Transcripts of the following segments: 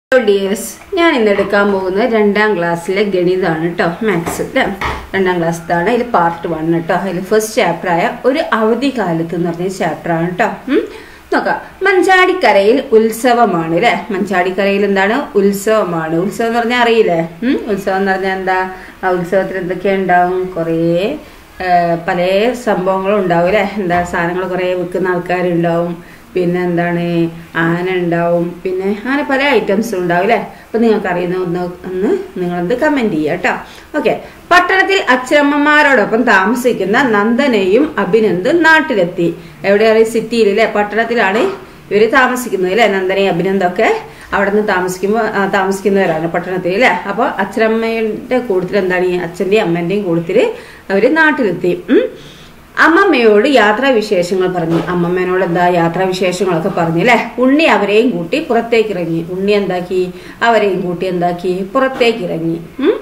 Hello dears ഞാൻ ഇന്ന് എടുക്കാൻ പോകുന്നത് രണ്ടാം ക്ലാസ്സിലെ ഗണിതമാണ് കേട്ടോ മാത്സ് അല്ലേ രണ്ടാം ക്ലാസ്സിലാണ് ഇതിൽ പാർട്ട് വൺ കേട്ടോ അതിൽ ഫസ്റ്റ് ചാപ്റ്ററായ ഒരു അവധിക്കാലത്ത് എന്ന് പറഞ്ഞ ചാപ്റ്ററാണ് കേട്ടോ ഉം. നോക്കാം മഞ്ചാടിക്കരയിൽ ഉത്സവമാണ് അല്ലേ മഞ്ചാടിക്കരയിൽ എന്താണ് ഉത്സവമാണ് ഉത്സവം എന്ന് പറഞ്ഞാൽ അറിയില്ലേ ഉം? ഉത്സവം എന്ന് പറഞ്ഞാൽ എന്താ ആ ഉത്സവത്തിൽ എന്തൊക്കെ ഉണ്ടാവും കുറേ ഏഹ്, പല സംഭവങ്ങളും ഉണ്ടാവും അല്ലേ എന്താ സാധനങ്ങൾ കുറേ വിൽക്കുന്ന ആൾക്കാരുണ്ടാവും പിന്നെ എന്താണ് ആന ഉണ്ടാവും പിന്നെ അങ്ങനെ പല ഐറ്റംസും ഉണ്ടാവും അല്ലേ അപ്പൊ നിങ്ങൾക്ക് അറിയുന്ന ഒന്ന് ഒന്ന് നിങ്ങളെന്ത് കമന്റ് ചെയ്യുക കേട്ടോ ഓക്കെ പട്ടണത്തിൽ അച്ഛനമ്മമാരോടൊപ്പം താമസിക്കുന്ന നന്ദനയും അഭിനന്ദും നാട്ടിലെത്തി എവിടെയാണ് സിറ്റിയിൽ അല്ലേ പട്ടണത്തിലാണ് ഇവര് താമസിക്കുന്നത് അല്ലേ നന്ദനയും അഭിനന്ദൊക്കെ അവിടെ നിന്ന് താമസിക്കുമ്പോൾ താമസിക്കുന്നവരാണ് പട്ടണത്തിൽ അല്ലേ അപ്പോൾ അച്ഛനമ്മയുടെ കൂട്ടത്തിൽ എന്താണ് ഈ അച്ഛന്റെയും അമ്മന്റെയും കൂട്ടത്തിൽ അവര് നാട്ടിലെത്തി ഉം. അമ്മമ്മയോട് യാത്രാവിശേഷങ്ങൾ പറഞ്ഞു അമ്മമ്മേനോട് എന്താ യാത്രാവിശേഷങ്ങളൊക്കെ പറഞ്ഞു അല്ലെ ഉണ്ണി അവരെയും കൂട്ടി പുറത്തേക്ക് ഇറങ്ങി ഉണ്ണി എന്താക്കി അവരെയും കൂട്ടി എന്താക്കി പുറത്തേക്ക് ഇറങ്ങി ഉം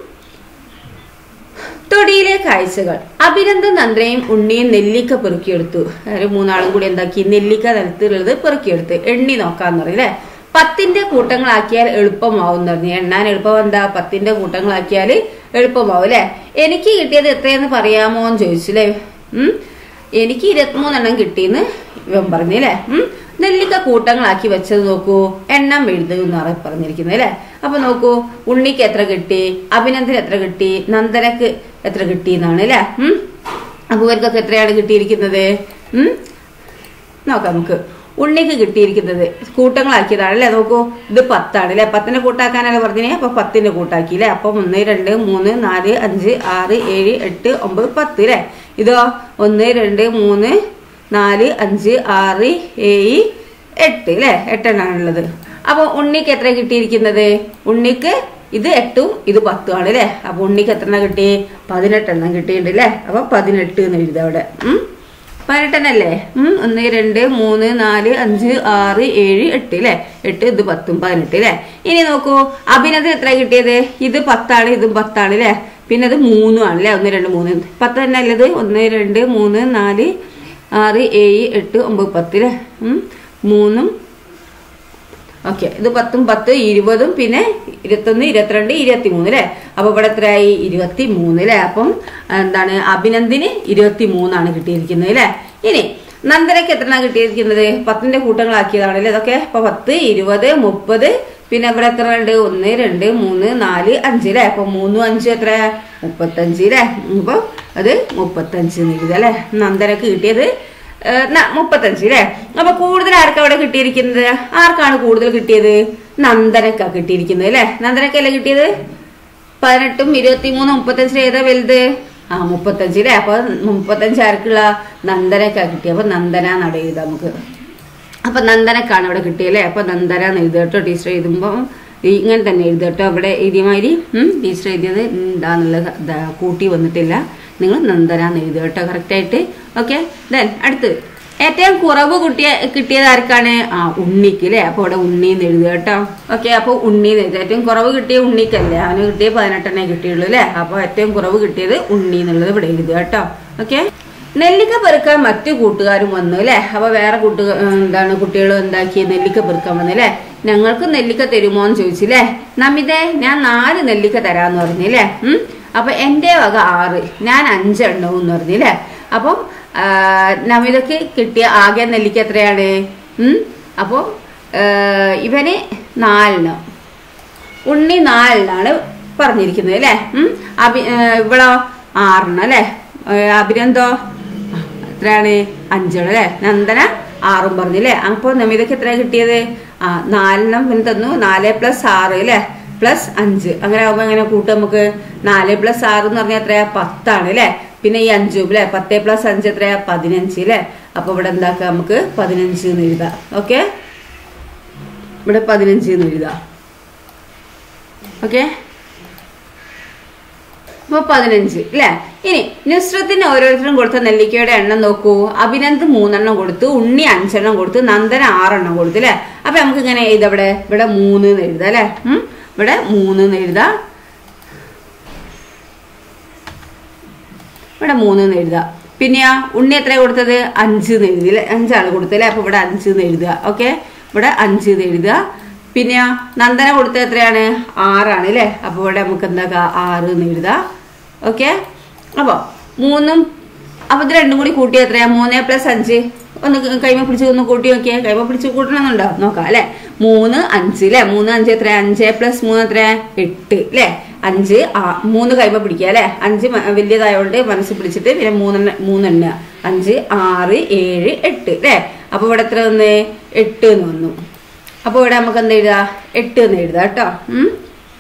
തൊടിയിലെ കാഴ്ചകൾ അഭിനന്ദൻ നന്ദ്രയും ഉണ്ണിയും നെല്ലിക്ക പെറുക്കിയെടുത്തു അവര് മൂന്നാളും കൂടി എന്താക്കി നെല്ലിക്ക നിലത്തിലുള്ളത് പെറുക്കിയെടുത്ത് എണ്ണി നോക്കാന്ന് പറഞ്ഞു അല്ലെ പത്തിന്റെ കൂട്ടങ്ങളാക്കിയാൽ എളുപ്പമാവും എന്ന് പറഞ്ഞു എണ്ണാൻ എളുപ്പം എന്താ പത്തിന്റെ കൂട്ടങ്ങളാക്കിയാൽ എളുപ്പമാവും അല്ലെ എനിക്ക് കിട്ടിയത് എത്രയെന്ന് പറയാമോ എന്ന് ചോദിച്ചു അല്ലേ ഉം എനിക്ക് ഇരുപത്തിമൂന്നെണ്ണം കിട്ടിയെന്ന് ഇവൻ പറഞ്ഞു അല്ലേ ഉം നെല്ലിക്ക കൂട്ടങ്ങളാക്കി വെച്ചത് നോക്കൂ എണ്ണം എഴുതുന്നാണ് പറഞ്ഞിരിക്കുന്നത് അല്ലേ അപ്പൊ നോക്കൂ ഉണ്ണിക്ക് എത്ര കിട്ടി അഭിനന്ദന് എത്ര കിട്ടി നന്ദനക്ക് എത്ര കിട്ടി എന്നാണ് അല്ലേ ഉം അപ്പൊ ഇവർക്കൊക്കെ എത്രയാണ് കിട്ടിയിരിക്കുന്നത് ഉം നോക്കാം നമുക്ക് ഉണ്ണിക്ക് കിട്ടിയിരിക്കുന്നത് കൂട്ടങ്ങളാക്കിയതാണ് അല്ലേ നോക്കൂ ഇത് പത്താണ് അല്ലെ പത്തിന്റെ കൂട്ടാക്കാനല്ലേ പറഞ്ഞേ അപ്പൊ പത്തിന്റെ കൂട്ടാക്കി അല്ലെ അപ്പൊ ഒന്ന് രണ്ട് മൂന്ന് നാല് അഞ്ച് ആറ് ഏഴ് എട്ട് ഒമ്പത് പത്ത് അല്ലെ ഇതോ ഒന്ന് രണ്ട് മൂന്ന് നാല് അഞ്ച് ആറ് ഏഴ് എട്ട് അല്ലെ എട്ടെണ്ണാണുള്ളത് അപ്പൊ ഉണ്ണിക്ക് എത്ര കിട്ടിയിരിക്കുന്നത് ഉണ്ണിക്ക് ഇത് എട്ടും ഇത് പത്തും ആണ് അല്ലെ അപ്പൊ ഉണ്ണിക്ക് എത്ര എണ്ണം കിട്ടി പതിനെട്ടെണ്ണം കിട്ടിയിട്ടുണ്ട് അല്ലെ അപ്പൊ പതിനെട്ട് എന്ന് എഴുതാം അവിടെ ഉം പതിനെട്ടെണ്ണല്ലേ ഉം ഒന്ന് രണ്ട് മൂന്ന് നാല് അഞ്ച് ആറ് ഏഴ് എട്ട് അല്ലേ എട്ട് ഇത് പത്തും പതിനെട്ട് അല്ലേ ഇനി നോക്കൂ അഭിനന്ദന് എത്ര കിട്ടിയത് ഇത് പത്താണ് ഇതും പത്താണ് അല്ലേ പിന്നെ ഇത് മൂന്നും ആണ് അല്ലേ ഒന്ന് രണ്ട് മൂന്ന് പത്ത് തന്നെ അല്ലത് ഒന്ന് രണ്ട് മൂന്ന് നാല് ആറ് ഏഴ് എട്ട് ഒമ്പത് പത്ത് അല്ലേ ഉം മൂന്നും ഓക്കെ ഇത് പത്തും പത്ത് ഇരുപതും പിന്നെ ഇരുപത്തൊന്ന് ഇരുപത്തിരണ്ട് ഇരുപത്തി മൂന്ന് അല്ലേ അപ്പൊ ഇവിടെ എത്രയായി ഇരുപത്തി മൂന്ന് അല്ലേ അപ്പം എന്താണ് അഭിനന്ദിന് ഇരുപത്തി മൂന്നാണ് കിട്ടിയിരിക്കുന്നത് അല്ലേ ഇനി നന്ദനക്ക് എത്ര കിട്ടിയിരിക്കുന്നത് പത്തിന്റെ കൂട്ടങ്ങളാക്കിയതാണ് അല്ലേ ഇതൊക്കെ അപ്പൊ പത്ത് ഇരുപത് മുപ്പത് പിന്നെ ഇവിടെ എത്ര ഉണ്ട് ഒന്ന് രണ്ട് മൂന്ന് നാല് അഞ്ച് അല്ലേ അപ്പൊ മൂന്നും അഞ്ചും എത്ര മുപ്പത്തഞ്ച് അല്ലേ അപ്പൊ അത് മുപ്പത്തഞ്ച് എഴുതുക അല്ലേ നന്ദനക്ക് കിട്ടിയത് ഏഹ് ന- മുപ്പത്തഞ്ച് അല്ലേ അപ്പൊ കൂടുതൽ ആർക്കാ അവിടെ കിട്ടിയിരിക്കുന്നത് ആർക്കാണ് കൂടുതൽ കിട്ടിയത് നന്ദനക്കാ കിട്ടിയിരിക്കുന്നത് അല്ലേ നന്ദനക്കല്ലേ കിട്ടിയത് പതിനെട്ടും ഇരുപത്തി മൂന്നും മുപ്പത്തഞ്ചിൽ ഏതാ വലുത് ആ മുപ്പത്തഞ്ച് അല്ലേ അപ്പൊ മുപ്പത്തഞ്ച് ആർക്കുള്ള നന്ദനക്കാ കിട്ടിയത് അപ്പൊ നന്ദന നട എഴുതാം നമുക്ക് അപ്പൊ നന്ദനക്കാണ് ഇവിടെ കിട്ടിയല്ലേ അപ്പൊ നന്ദന എന്ന് എഴുതുക കേട്ടോ ടീച്ചർ എഴുതുമ്പോൾ ഇങ്ങനെ തന്നെ എഴുതുക കേട്ടോ അവിടെ എഴുതിയ മാതിരി ഉം, ടീച്ചർ എഴുതിയത് എന്താന്നുള്ള ദാ കൂട്ടി വന്നിട്ടില്ല നിങ്ങൾ നന്ദന എന്ന് എഴുതുക കേട്ടോ കറക്റ്റായിട്ട് ഓക്കെ ദെൻ അടുത്ത് ഏറ്റവും കുറവ് കുട്ടിയ കിട്ടിയത് ആർക്കാണ് ആ ഉണ്ണിക്ക് അല്ലേ അപ്പൊ ഇവിടെ ഉണ്ണി എന്ന് എഴുതുക കേട്ടോ ഓക്കെ അപ്പൊ ഉണ്ണി എന്ന് എഴുതുക ഏറ്റവും കുറവ് കിട്ടിയ ഉണ്ണിക്കല്ലേ അവന് കിട്ടിയ പതിനെട്ടെണ്ണേ കിട്ടിയുള്ളൂ അല്ലേ അപ്പൊ ഏറ്റവും കുറവ് കിട്ടിയത് ഉണ്ണി എന്നുള്ളത് ഇവിടെ എഴുതുക കേട്ടോ ഓക്കെ നെല്ലിക്ക പെറുക്കാൻ മറ്റു കൂട്ടുകാരും വന്നു അല്ലേ അപ്പൊ വേറെ കൂട്ടു എന്താണ് കുട്ടികളും എന്താക്കി നെല്ലിക്ക പെറുക്കാൻ വന്നു അല്ലേ ഞങ്ങൾക്ക് നെല്ലിക്ക തരുമോ എന്ന് ചോദിച്ചില്ലേ നമിതേ ഞാൻ നാല് നെല്ലിക്ക തരാന്ന് പറഞ്ഞില്ലേ ഉം അപ്പൊ എന്റെ വക ആറ് ഞാൻ അഞ്ചെണ്ണവും എന്ന് പറഞ്ഞില്ലേ അപ്പം ആ, നമിതക്ക് കിട്ടിയ ആകെ നെല്ലിക്ക എത്രയാണ് ഉം അപ്പൊ ആ, ഇവന് നാലെണ്ണം ഉണ്ണി നാലിനാണ് പറഞ്ഞിരിക്കുന്നത് അല്ലേ ഉം അഭി ഏഹ് ഇവളോ ആറെണ്ണം അല്ലേ ഏഹ് അഭിനന്ദോ ആ, എത്രയാണ് അഞ്ചെണ്ണം അല്ലേ നന്ദന ആറും പറഞ്ഞില്ലേ അപ്പൊ നമിതക്ക് എത്ര കിട്ടിയത് ആ നാലെണ്ണം പിന്നെ തന്നു നാല് പ്ലസ് ആറ് അല്ലേ പ്ലസ് അഞ്ച് അങ്ങനെ ആകുമ്പോ എങ്ങനെ കൂട്ടും നമുക്ക് നാല് പ്ലസ് ആറ് എന്ന് പറഞ്ഞാൽ എത്രയാ പത്താണ് അല്ലേ പിന്നെ ഈ അഞ്ചും അല്ലേ പത്ത് പ്ലസ് അഞ്ച് എത്രയാ പതിനഞ്ച് അല്ലേ അപ്പൊ ഇവിടെ എന്താക്കാം നമുക്ക് പതിനഞ്ച് എന്ന് എഴുതാം ഓക്കെ ഇവിടെ പതിനഞ്ച് എന്ന് എഴുതാം ഓക്കെ അപ്പൊ പതിനഞ്ച് അല്ലേ ഇനി നുസ്രത്തിന് ഓരോരുത്തരും കൊടുത്ത നെല്ലിക്കയുടെ എണ്ണം നോക്കൂ അഭിനന്ദ് മൂന്നെണ്ണം കൊടുത്തു ഉണ്ണി അഞ്ചെണ്ണം കൊടുത്തു നന്ദന ആറെണ്ണം കൊടുത്തു അല്ലേ അപ്പൊ നമുക്ക് ഇങ്ങനെ എഴുതാം ഇവിടെ ഇവിടെ മൂന്ന് എന്ന് എഴുതാം അല്ലേ ഉം ഇവിടെ മൂന്ന് എന്ന് എഴുതാം ഇവിടെ മൂന്ന് എന്ന് എഴുതുക പിന്നെയാ ഉണ്ണി എത്ര കൊടുത്തത് അഞ്ച് എന്ന് എഴുതി അല്ലേ അഞ്ചാണ് കൊടുത്തത് അല്ലേ അപ്പൊ ഇവിടെ അഞ്ച് എന്ന് എഴുതുക ഓക്കെ ഇവിടെ അഞ്ച് എന്ന് എഴുതുക പിന്നെ നന്ദന കൊടുത്തത് എത്രയാണ് ആറാണ് അല്ലേ അപ്പോൾ ഇവിടെ നമുക്ക് എന്താക്കാം ആറ് എന്ന് എഴുതാം ഓക്കെ അപ്പോൾ മൂന്നും അപ്പോൾ ഇത് രണ്ടും കൂടി കൂട്ടി എത്രയാ മൂന്ന് പ്ലസ് അഞ്ച് ഒന്ന് കൈമ പിടിച്ച് ഒന്ന് കൂട്ടി നോക്കിയേ കൈമ പിടിച്ച് കൂട്ടണമെന്നുണ്ടോ നോക്കാം അല്ലെ മൂന്ന് അഞ്ച് അല്ലെ മൂന്ന് അഞ്ച് എത്ര അഞ്ച് പ്ലസ് മൂന്ന് എത്ര എട്ട് അല്ലെ അഞ്ച് ആ മൂന്ന് കൈമ പിടിക്കുക അല്ലെ അഞ്ച് മ- വലിയതായതുകൊണ്ട് മനസ്സിൽ പിടിച്ചിട്ട് പിന്നെ മൂന്നെണ്ണ മൂന്നെണ്ണ അഞ്ച് ആറ് ഏഴ് എട്ട് അല്ലെ അപ്പൊ ഇവിടെ എത്ര വന്ന് എട്ട് എന്ന് വന്നു അപ്പൊ ഇവിടെ നമുക്ക് എന്താ എഴുതാ എട്ട് എന്ന് എഴുതാം കേട്ടോ ഉം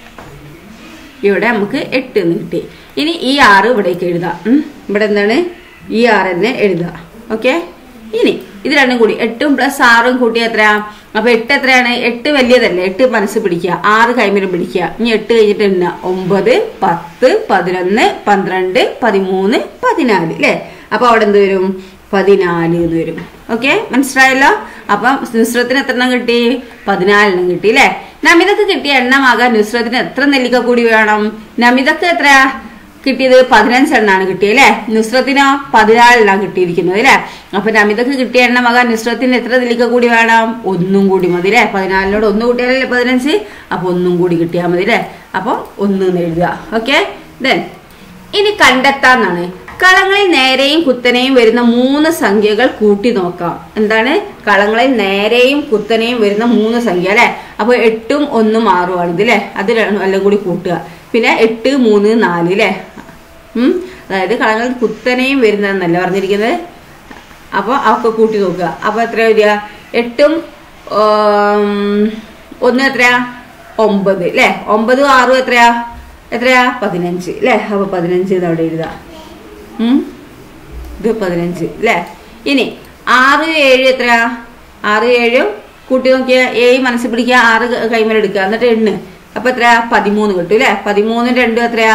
ഇവിടെ നമുക്ക് എട്ട് എന്ന് കിട്ടി ഇനി ഈ ആറ് ഇവിടേക്ക് എഴുതാം ഉം. ഇവിടെ എന്താണ് ഈ ആറ് തന്നെ എഴുതുക ഓക്കെ ഇനി ഇത് രണ്ടും കൂടി എട്ടും പ്ലസ് ആറും കൂട്ടി എത്രയാ അപ്പൊ എട്ട് എത്രയാണ് എട്ട് വലിയതല്ലേ എട്ട് മനസ്സ് പിടിക്കുക ആറ് കൈമരം പിടിക്കുക ഇനി എട്ട് കഴിഞ്ഞിട്ട് എണ്ണ ഒമ്പത് പത്ത് പതിനൊന്ന് പന്ത്രണ്ട് പതിമൂന്ന് പതിനാല് അല്ലേ അപ്പൊ അവിടെ എന്ത് വരും പതിനാല് എന്ന് വരും ഓക്കെ മനസ്സിലായല്ലോ അപ്പം നുസ്രത്തിന് എത്ര എണ്ണം കിട്ടി പതിനാലെണ്ണം കിട്ടി അല്ലേ നമിതക്ക് കിട്ടിയ എണ്ണമാകാൻ നുസ്രത്തിന് എത്ര നെല്ലിക്ക കൂടി വേണം നമിതക്ക് എത്രയാ കിട്ടിയത് പതിനഞ്ചെണ്ണാണ് കിട്ടിയത് അല്ലേ നുസ്രത്തിനോ പതിനാലെണ്ണം കിട്ടിയിരിക്കുന്നത് അല്ലേ അപ്പൊ നമിതക്ക് കിട്ടിയ എണ്ണമാകാൻ നുസ്രത്തിന് എത്ര നെല്ലിക്ക കൂടി വേണം ഒന്നും കൂടി മതി അല്ലേ പതിനാലിനോട് ഒന്ന് കൂട്ടിയാലല്ലേ പതിനഞ്ച് അപ്പൊ ഒന്നും കൂടി കിട്ടിയാൽ മതി അല്ലേ അപ്പൊ ഒന്ന് എന്ന് എഴുതുക ഓക്കെ ദെൻ ഇനി കണ്ടെത്താന്നാണ് കളങ്ങളിൽ നേരെയും കുത്തനെയും വരുന്ന മൂന്ന് സംഖ്യകൾ കൂട്ടി നോക്കാം എന്താണ് കളങ്ങളിൽ നേരെയും കുത്തനെയും വരുന്ന മൂന്ന് സംഖ്യ അല്ലെ അപ്പൊ എട്ടും ഒന്നും ആറും ആണ് ഇത് അല്ലെ അത് രണ്ടും എല്ലാം കൂടി കൂട്ടുക പിന്നെ എട്ട് മൂന്ന് നാല് അല്ലെ ഉം അതായത് കളങ്ങളിൽ കുത്തനെയും വരുന്നതെന്നല്ല പറഞ്ഞിരിക്കുന്നത് അപ്പൊ അതൊക്കെ കൂട്ടി നോക്കുക അപ്പൊ എത്ര വരിക എട്ടും ഉം, ഒന്ന് എത്രയാ ഒമ്പത് അല്ലെ ഒമ്പതും ആറും എത്രയാ എത്രയാ പതിനഞ്ച് അല്ലെ അപ്പൊ പതിനഞ്ച് ഇത് അവിടെ എഴുതാം ഉം. ഇത് പതിനഞ്ച് അല്ലേ ഇനി ആറ് ഏഴ് എത്രയാ ആറ് ഏഴും കൂട്ടി നോക്കിയ ഏഴ് മനസ്സിൽ പിടിക്കുക ആറ് കൈമലെടുക്കുക എന്നിട്ട് എണ്ണ് അപ്പൊ എത്രയാ പതിമൂന്ന് കിട്ടും അല്ലേ പതിമൂന്നും രണ്ടും എത്രയാ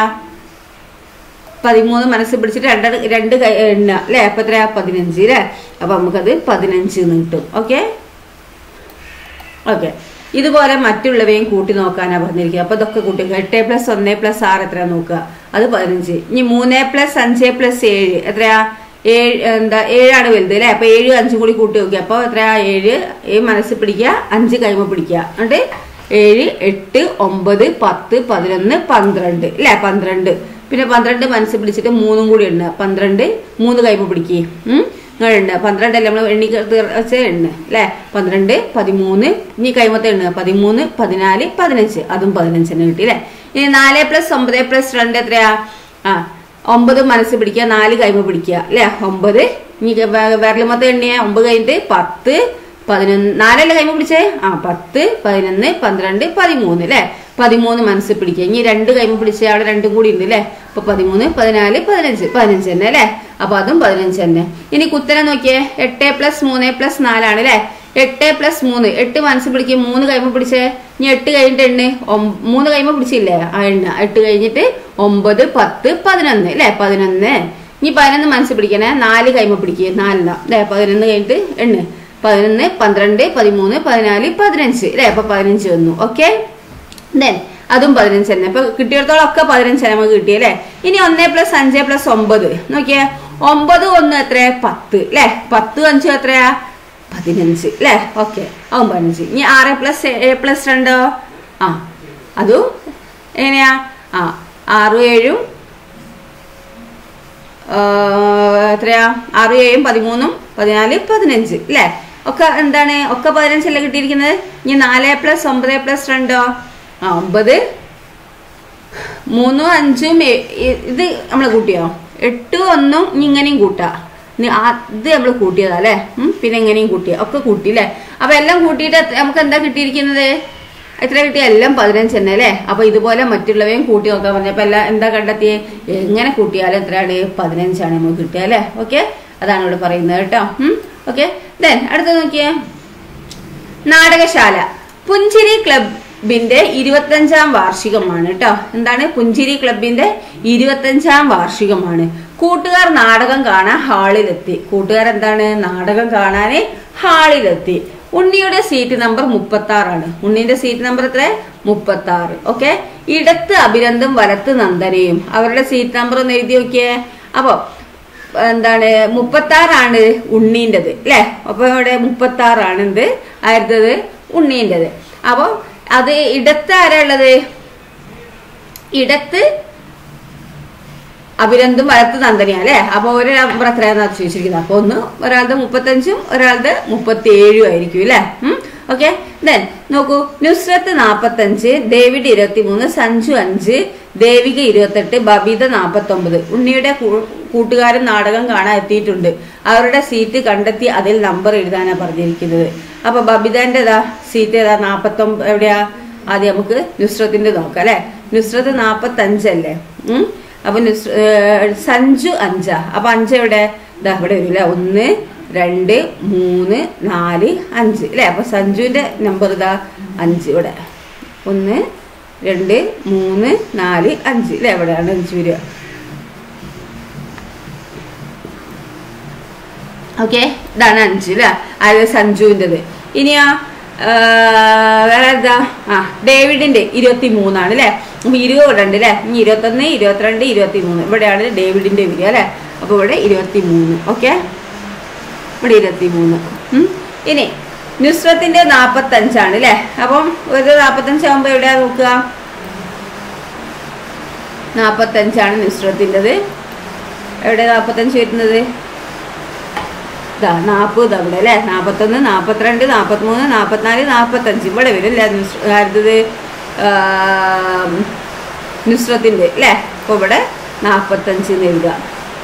പതിമൂന്ന് മനസ്സിൽ പിടിച്ചിട്ട് രണ്ട് രണ്ട് കൈ എണ്ണ അല്ലേ അപ്പൊ എത്രയാ പതിനഞ്ച് അല്ലേ അപ്പൊ നമുക്കത് പതിനഞ്ച് എന്ന് കിട്ടും ഓക്കെ ഓക്കെ ഇതുപോലെ മറ്റുള്ളവയും കൂട്ടി നോക്കാനാ പറഞ്ഞിരിക്കുക അപ്പൊ ഇതൊക്കെ കൂട്ടി എട്ട് പ്ലസ് ഒന്ന് പ്ലസ് ആറ് എത്രയാ നോക്കുക അത് പതിനഞ്ച് ഇനി മൂന്ന് പ്ലസ് അഞ്ച് പ്ലസ് ഏഴ് എത്രയാ ഏഴ് എന്താ ഏഴാണ് വലുത് അല്ലെ അപ്പൊ ഏഴ് അഞ്ചും കൂടി കൂട്ടി നോക്കുക അപ്പൊ എത്രയാ ഏഴ് ഏഴ് മനസ്സിൽ പിടിക്കുക അഞ്ച് കൈമ പിടിക്കുക എന്നിട്ട് ഏഴ് എട്ട് ഒമ്പത് പത്ത് പതിനൊന്ന് പന്ത്രണ്ട് അല്ലെ പന്ത്രണ്ട് പിന്നെ പന്ത്രണ്ട് മനസ്സിൽ പിടിച്ചിട്ട് മൂന്നും കൂടി ഉണ്ട് പന്ത്രണ്ട് മൂന്ന് കൈമ പിടിക്കുക ഉം ഉണ്ട് പന്ത്രണ്ടല്ലേ നമ്മൾ എണ്ണി വെച്ച എണ്ണ അല്ലേ പന്ത്രണ്ട് പതിമൂന്ന് ഇനി കൈമത്തെ എണ്ണ പതിമൂന്ന് പതിനാല് പതിനഞ്ച് അതും പതിനഞ്ചെണ്ണം കിട്ടി അല്ലേ ഇനി നാല് പ്ലസ് ഒമ്പത് പ്ലസ് രണ്ട് എത്രയാ ആ ഒമ്പത് മനസ്സ് പിടിക്കുക നാല് കൈമ പിടിക്കുക അല്ലേ ഒമ്പത് ഇനി വിരലുമത്തെ എണ്ണിയ ഒമ്പത് കഴിഞ്ഞിട്ട് പത്ത് പതിനൊന്ന് നാലല്ലേ കൈമ പിടിച്ചേ ആ പത്ത് പതിനൊന്ന് പന്ത്രണ്ട് പതിമൂന്ന് അല്ലേ പതിമൂന്ന് മനസ്സിൽ പിടിക്കുക ഇനി രണ്ട് കൈമ പിടിച്ചേ അവിടെ രണ്ടും കൂടി ഉണ്ട് അല്ലേ അപ്പൊ പതിമൂന്ന് പതിനാല് പതിനഞ്ച് പതിനഞ്ച് തന്നെ അല്ലേ അപ്പൊ അതും പതിനഞ്ച് തന്നെ ഇനി കുത്തനെ നോക്കിയേ എട്ട് പ്ലസ് മൂന്ന് പ്ലസ് നാലാണ് അല്ലേ എട്ട് പ്ലസ് മൂന്ന് എട്ട് മനസ്സിൽ പിടിക്കും മൂന്ന് കൈമ പിടിച്ചേ ഇനി എട്ട് കഴിഞ്ഞിട്ട് എണ്ണ ഒം- മൂന്ന് കൈമ പിടിച്ചില്ലേ ആ എണ്ണ എട്ട് കഴിഞ്ഞിട്ട് ഒമ്പത് പത്ത് പതിനൊന്ന് അല്ലേ പതിനൊന്ന് ഇനി പതിനൊന്ന് മനസ്സിൽ പിടിക്കണേ നാല് കൈമ പിടിക്കുക നാലെണ്ണം അല്ലേ പതിനൊന്ന് കഴിഞ്ഞിട്ട് എണ്ണ പതിനൊന്ന് പന്ത്രണ്ട് പതിമൂന്ന് പതിനാല് പതിനഞ്ച് അല്ലേ അപ്പൊ പതിനഞ്ച് വന്നു ഓക്കെ ദെൻ അതും പതിനഞ്ച് തന്നെ ഇപ്പൊ കിട്ടിയിടത്തോളം ഒക്കെ പതിനഞ്ച് നമുക്ക് കിട്ടി അല്ലേ ഇനി ഒന്നേ പ്ലസ് അഞ്ച് പ്ലസ് ഒമ്പത് നോക്കിയേ ഒമ്പത് ഒന്ന് എത്ര പത്ത് അല്ലേ പത്ത് അഞ്ച് എത്രയാ പതിനഞ്ച് അല്ലേ ഓക്കെ ആവും പതിനഞ്ച് ഇനി ആറ് പ്ലസ് ഏഴ് പ്ലസ് രണ്ടോ ആ അതും എങ്ങനെയാ ആ ആറും ഏഴും ആ, എത്രയാ ആറും ഏഴും പതിമൂന്നും പതിനാല് പതിനഞ്ച് അല്ലേ ഒക്കെ എന്താണ് ഒക്കെ പതിനഞ്ചല്ലേ കിട്ടിയിരിക്കുന്നത് ഇനി നാല് പ്ലസ് ഒമ്പത് പ്ലസ് രണ്ടോ ആ ഒമ്പത് മൂന്നും അഞ്ചും ഏ- ഇ- ഇത് നമ്മൾ കൂട്ടിയോ എട്ടും ഒന്നും ഇനി ഇങ്ങനെയും കൂട്ടാം ഇനി ആ ഇത് നമ്മൾ കൂട്ടിയതാ അല്ലേ ഉം, പിന്നെ എങ്ങനെയും കൂട്ടിയ ഒക്കെ കൂട്ടി അല്ലേ അപ്പൊ എല്ലാം കൂട്ടിയിട്ട് എത്ര- നമുക്ക് എന്താ കിട്ടിയിരിക്കുന്നത് എത്ര കിട്ടിയ എല്ലാം പതിനഞ്ച് തന്നെ അല്ലേ അപ്പൊ ഇതുപോലെ മറ്റുള്ളവയും കൂട്ടി നോക്കാൻ പറഞ്ഞു അപ്പൊ എല്ലാം എന്താ കണ്ടെത്തിയേ എങ്ങനെ കൂട്ടിയാലും എത്രയാണ് പതിനഞ്ചാണ് നമുക്ക് കിട്ടുക അല്ലേ ഓക്കെ അതാണ് ഇവിടെ പറയുന്നത് കേട്ടോ ഓക്കെ ദെൻ അടുത്ത നോക്കിയേ നാടകശാല പുഞ്ചിരി ക്ലബിന്റെ ഇരുപത്തഞ്ചാം വാർഷികമാണ് കേട്ടോ എന്താണ് പുഞ്ചിരി ക്ലബിന്റെ ഇരുപത്തഞ്ചാം വാർഷികമാണ് കൂട്ടുകാർ നാടകം കാണാൻ ഹാളിലെത്തി കൂട്ടുകാർ എന്താണ് നാടകം കാണാന് ഹാളിലെത്തി ഉണ്ണിയുടെ സീറ്റ് നമ്പർ മുപ്പത്തി ആറാണ് ഉണ്ണിന്റെ സീറ്റ് നമ്പർ എത്ര മുപ്പത്തി ആറ് ഓക്കെ ഇടത്ത് അഭിനന്ദും വലത്ത് നന്ദനയും അവരുടെ സീറ്റ് നമ്പർ ഒന്ന് എഴുതി നോക്കിയേ അപ്പൊ എന്താണ് മുപ്പത്തി ആറാണ് ഉണ്ണീൻ്റെത് അല്ലേ അപ്പൊ ഇവിടെ മുപ്പത്തി ആറാണ് എന്ത് ആയിരത്തത് ഉണ്ണീൻ്റെത് അപ്പോൾ അത് ഇടത്ത് ആരാ ഉള്ളത് ഇടത്ത് അഭിനന്ദും വലത്ത് നന്ദനിയാ അല്ലെ അപ്പൊ ഒരു നമ്പർ എത്രയാണെന്ന് ചോദിച്ചിരിക്കുന്നത് അപ്പൊ ഒന്ന് ഒരാളുടെ മുപ്പത്തഞ്ചും ഒരാളുടെ മുപ്പത്തി ഏഴും ആയിരിക്കും അല്ലെ ഓക്കെ ദെൻ നോക്കൂ നുസ്രത്ത് നാപ്പത്തഞ്ച് ഡേവിഡ് ഇരുപത്തിമൂന്ന് സഞ്ജു അഞ്ച് ദേവിക ഇരുപത്തെട്ട് ബബിത നാപ്പത്തൊമ്പത് ഉണ്ണിയുടെ കൂ- കൂട്ടുകാരൻ നാടകം കാണാൻ എത്തിയിട്ടുണ്ട് അവരുടെ സീറ്റ് കണ്ടെത്തി അതിൽ നമ്പർ എഴുതാനാ പറഞ്ഞിരിക്കുന്നത് അപ്പൊ ബബിതന്റെ ഏതാ സീറ്റ് ഏതാ നാപ്പത്തൊമ്പത് എവിടെയാ ആദ്യം നമുക്ക് നുസ്രത്തിന്റെ നോക്കാം അല്ലെ നുസ്രത്ത് നാപ്പത്തഞ്ചല്ലേ ഉം അപ്പൊ നുസ്- ഏർ സഞ്ജു അഞ്ചാ അപ്പൊ അഞ്ച് എവിടെ ഇതാ ഇവിടെ വരില്ല ഒന്ന് രണ്ട് മൂന്ന് നാല് അഞ്ച് അല്ലെ അപ്പൊ സഞ്ജുവിന്റെ നമ്പർ ഇതാ അഞ്ച് ഇവിടെ ഒന്ന് രണ്ട് മൂന്ന് നാല് അഞ്ച് അല്ലെ എവിടെയാണ് അഞ്ച് വരിക ഓക്കെ ഇതാണ് അഞ്ച് അല്ലേ അത് സഞ്ജുവിൻ്റെത് ഇനിയോ ആ, വേറെ എന്താ ആ ഡേവിഡിന്റെ ഇരുപത്തി മൂന്നാണ് അല്ലേ അപ്പൊ ഇരുപത് ഇവിടെ ഉണ്ട് അല്ലേ ഇനി ഇരുപത്തൊന്ന് ഇരുപത്തിരണ്ട് ഇരുപത്തി മൂന്ന് ഇവിടെയാണ് ഡേവിഡിന്റെ വരിക അല്ലേ അപ്പൊ ഇവിടെ ഇരുപത്തി മൂന്ന് ഓക്കെ ഇവിടെ ഇരുപത്തി മൂന്ന് ഉം. ഇനി നുസ്രത്തിന്റെ നാപ്പത്തഞ്ചാണ് അല്ലേ അപ്പം ഒരു നാപ്പത്തഞ്ചാകുമ്പോ എവിടെയാ നോക്കുക നാപ്പത്തഞ്ചാണ് നുസ്രത്തിൻ്റെത് എവിടെ നാപ്പത്തഞ്ച് വരുന്നത് ഇതാ നാൽപ്പത് അവിടെ അല്ലേ നാൽപ്പത്തൊന്ന് നാൽപ്പത്തിരണ്ട് നാൽപ്പത്തിമൂന്ന് നാൽപ്പത്തിനാല് നാൽപ്പത്തഞ്ച് ഇവിടെ വരും അല്ലേ ആരുടേത് നുസ്രത്തിൻ്റെ അല്ലേ അപ്പോൾ ഇവിടെ നാൽപ്പത്തഞ്ച് എന്ന് എഴുതാം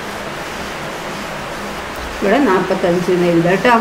ഇവിടെ നാൽപ്പത്തഞ്ച് എന്ന് എഴുതാം കേട്ടോ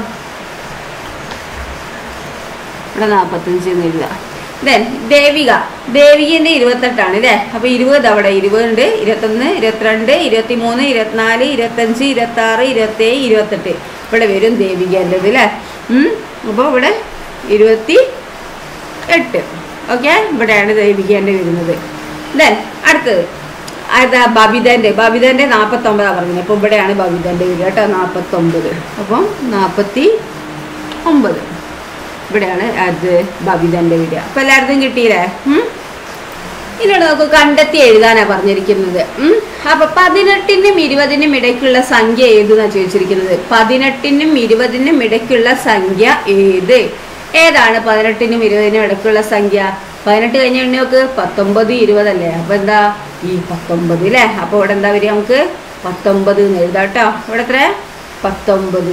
ഇവിടെ നാൽപ്പത്തഞ്ച് എന്ന് എഴുതാം ദെൻ ദേവിക ദേവികന്റെ ഇരുപത്തെട്ടാണ് അല്ലേ അപ്പൊ ഇരുപത് അവിടെ ഇരുപതുണ്ട് ഇരുപത്തൊന്ന് ഇരുപത്തിരണ്ട് ഇരുപത്തിമൂന്ന് ഇരുപത്തിനാല് ഇരുപത്തഞ്ച് ഇരുപത്തി ആറ് ഇരുപത്തേഴ് ഇരുപത്തെട്ട് ഇവിടെ വരും ദേവികൻ്റെത് അല്ലേ ഉം അപ്പോൾ ഇവിടെ ഇരുപത്തി എട്ട് ഓക്കെ ഇവിടെയാണ് ദേവികേൻ്റെ വരുന്നത് ദെൻ അടുത്തത് അതാ ബബിതൻ്റെ ബബിതൻ്റെ നാൽപ്പത്തൊമ്പതാണ് പറഞ്ഞത് അപ്പോൾ ഇവിടെയാണ് ബബിതൻ്റെ വരിക കേട്ടോ നാൽപ്പത്തൊമ്പത് അപ്പം നാൽപ്പത്തി ഒമ്പത് ഇവിടെയാണ് അത് ബബിതൻ്റെ വരിക അപ്പം എല്ലായിടത്തും കിട്ടിയില്ലേ ഉം? ഇനിയാണ് നമുക്ക് കണ്ടെത്തി എഴുതാനാ പറഞ്ഞിരിക്കുന്നത് ഉം. അപ്പൊ പതിനെട്ടിനും ഇരുപതിനും ഇടയ്ക്കുള്ള സംഖ്യ ഏതെന്നാ ചോദിച്ചിരിക്കുന്നത് പതിനെട്ടിനും ഇരുപതിനും ഇടയ്ക്കുള്ള സംഖ്യ ഏത് ഏതാണ് പതിനെട്ടിനും ഇരുപതിനും ഇടയ്ക്കുള്ള സംഖ്യ പതിനെട്ട് കഴിഞ്ഞ എണ്ണി നോക്ക് പത്തൊമ്പത് ഇരുപതല്ലേ അപ്പൊ എന്താ ഈ പത്തൊമ്പത് അല്ലേ അപ്പൊ ഇവിടെ എന്താ വരിക നമുക്ക് പത്തൊമ്പത് എന്ന് എഴുതാം കേട്ടോ ഇവിടെ എത്ര പത്തൊമ്പത്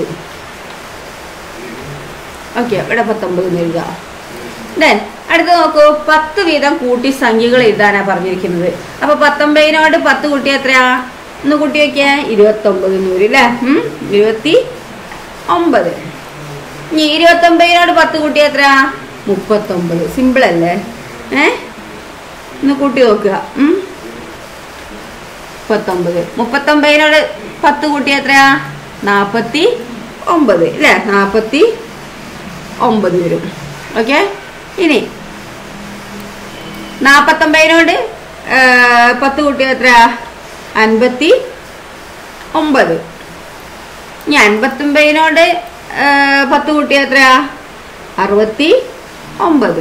ഓക്കെ ഇവിടെ പത്തൊമ്പത് എന്ന് എഴുതാം ദെൻ അടുത്ത് നോക്കൂ പത്ത് വീതം കൂട്ടി സംഖ്യകൾ എഴുതാനാ പറഞ്ഞിരിക്കുന്നത് അപ്പൊ പത്തൊമ്പതിനോട് പത്ത് കൂട്ടി എത്രയാ ഒന്ന് കൂട്ടി വെക്കാ ഇരുപത്തൊമ്പത് എന്ന് വരും അല്ലേ ഉം? ഇരുപത്തി ഒമ്പത് ഇനി ഇരുപത്തൊമ്പതിനോട് പത്ത് കൂട്ടി എത്രയാ മുപ്പത്തൊമ്പത് സിമ്പിൾ അല്ലേ ഏ ഒന്ന് കൂട്ടി നോക്കുക ഉം? മുപ്പത്തൊമ്പത് മുപ്പത്തൊമ്പതിനോട് പത്ത് കൂട്ടി എത്രയാ നാപ്പത്തി ഒമ്പത് അല്ലേ നാപ്പത്തി ഒമ്പത് വരും ഓക്കെ ഇനി നാൽപ്പത്തൊമ്പതിനോട് പത്ത് കൂട്ടിയ എത്രയാ അൻപത്തി ഒമ്പത് ഇനി അൻപത്തൊമ്പതിനോട് പത്ത് കൂട്ടിയ എത്രയാ അറുപത്തി ഒമ്പത്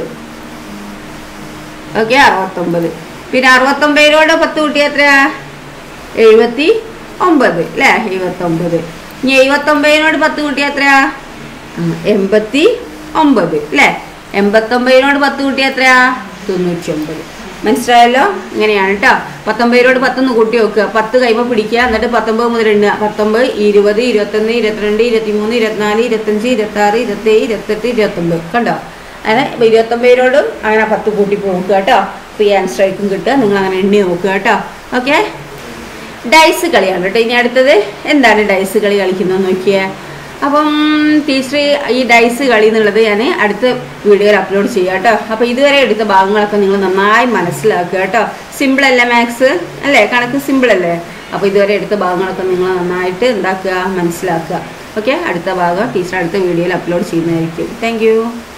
ഓക്കെ അറുപത്തൊമ്പത് പിന്നെ അറുപത്തൊമ്പതിനോട് പത്ത് കൂട്ടിയ എത്രയാ എഴുപത്തി ഒമ്പത് അല്ലേ എഴുപത്തൊമ്പത് ഇനി എഴുപത്തൊമ്പതിനോട് പത്ത് കൂട്ടിയ എത്രയാ ആ, എൺപത്തി ഒമ്പത് അല്ലേ എൺപത്തൊമ്പതിനോട് പത്ത് കൂട്ടിയ എത്രയാ തൊണ്ണൂറ്റി ഒമ്പത് മനസ്സിലായല്ലോ ഇങ്ങനെയാണ് കേട്ടോ പത്തൊമ്പതിനോട് പത്തൊന്ന് കൂട്ടി വെക്കുക പത്ത് കൈമ പിടിക്കുക എന്നിട്ട് പത്തൊമ്പത് മുതൽ എണ്ണുക പത്തൊമ്പത് ഇരുപത് ഇരുപത്തൊന്ന് ഇരുപത്തിരണ്ട് ഇരുപത്തിമൂന്ന് ഇരുപത്തിനാല് ഇരുപത്തഞ്ച് ഇരുപത്തി ആറ് ഇരുപത്തേഴ് ഇരുപത്തെട്ട് ഇരുപത്തൊമ്പത് കണ്ടോ അങ്ങനെ ഇരുപത്തൊമ്പതിനോടും അങ്ങനെ പത്ത് കൂട്ടി നോക്കുക കേട്ടോ ഫ്രീ ആൻഡ് സ്ട്രൈക്കും കിട്ടുക നിങ്ങൾ അങ്ങനെ എണ്ണി നോക്കുക കേട്ടോ ഓക്കെ ഡൈസ് കളിയാണ് കേട്ടോ ഇനി അടുത്തത് എന്താണ് ഡൈസ് കളി കളിക്കുന്നത് നോക്കിയേ അപ്പം ടീച്ചർ ഈ ഡൈസ് കളി എന്നുള്ളത് ഞാൻ അടുത്ത വീഡിയോയിൽ അപ്ലോഡ് ചെയ്യാം കേട്ടോ അപ്പോൾ ഇതുവരെ എടുത്ത ഭാഗങ്ങളൊക്കെ നിങ്ങൾ നന്നായി മനസ്സിലാക്കുക കേട്ടോ സിമ്പിൾ അല്ലേ മാത്സ് അല്ലേ കണക്ക് സിമ്പിൾ അല്ലേ അപ്പോൾ ഇതുവരെ എടുത്ത ഭാഗങ്ങളൊക്കെ നിങ്ങൾ നന്നായിട്ട് എന്താക്കുക മനസ്സിലാക്കുക ഓക്കെ അടുത്ത ഭാഗം ടീച്ചർ അടുത്ത വീഡിയോയിൽ അപ്ലോഡ് ചെയ്യുന്നതായിരിക്കും താങ്ക്